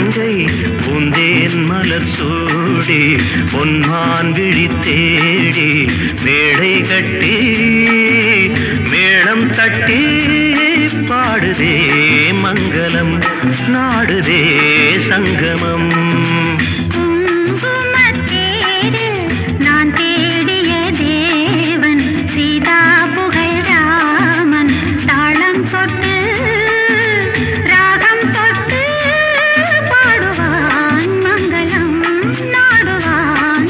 கங்கை பூந்தேன் மலர் சூடி பொன்மான் விழி தேடி மேடை கட்டி மேளம் தட்டி பாடுதே மங்களம் நாடுதே சங்கமம் குங்குமத்தேரு நான் தேடிய தேவன் சீதா புகழ் ராமன் தாளம் தொட்டு ராகம் தொட்டு பாடுவான் மங்களம் நாடுவான்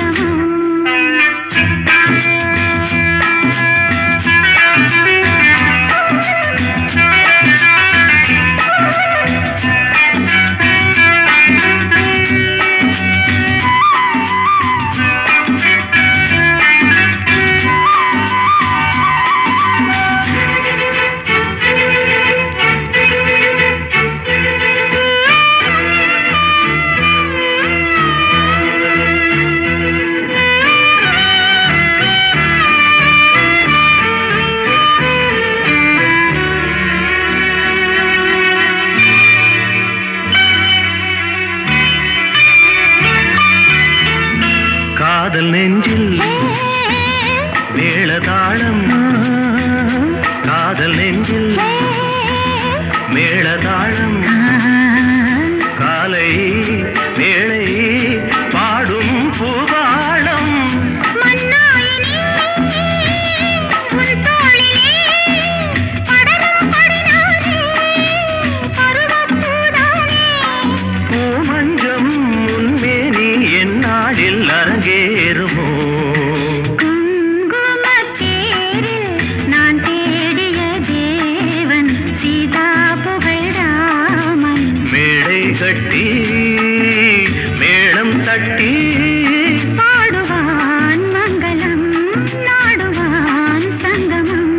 காதல் நெஞ்சில் மேளதாளம் காதல் நெஞ்சில் மேளதாளம் காலை வேளை பாடும் பூபாளம் மன்னாயினி உன் தோளிலே படரும் படினானே பருவப்பூதானே பூமஞ்சம் முன்மேனி எந்நாளில் அரங்கேறுமோ குங்குமத்தேரு நான் தேடிய தேவன் சீதா புகழ் ராமன் மேடை கட்டி மேளம் தட்டி பாடுவான் மங்களம் நாடுவான் சங்கமம்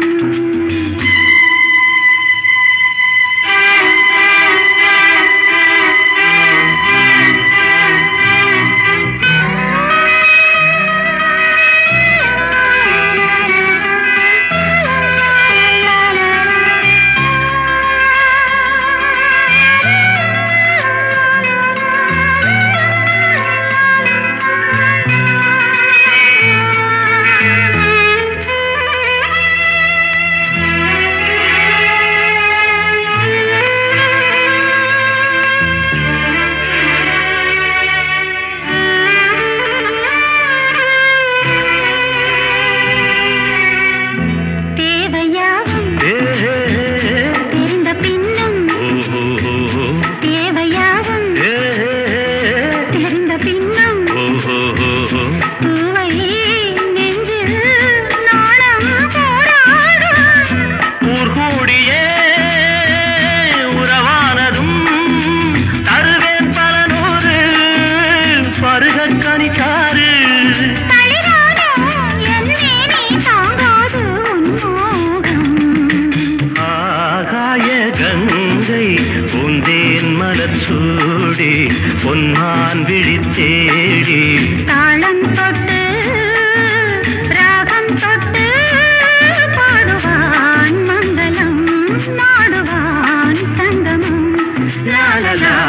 தேவையாகும் ஏ, தெரிந்த பின்னும் ஓ, ஓ, தேவையாகும் ஏ, தெரிந்த பின்னும் ஓ, ஓ, ஓ. பூவை நெஞ்சில் நாணம் போராடும் ஊர்கூடியே உறவானதும் தருவேன் பல நூறு பருகக் கனிக்காரு தளிரானோ என் மேனி தாங்காது உன் மோகம் ஆகாய கங்கை பூந்தேன் மலர் சூடி பொன்மான் விழி தேடி தாளம் தொட்டு ராகம் தொட்டு பாடுவான் மங்களம் நாடுவான் சங்கமம் லா லா லா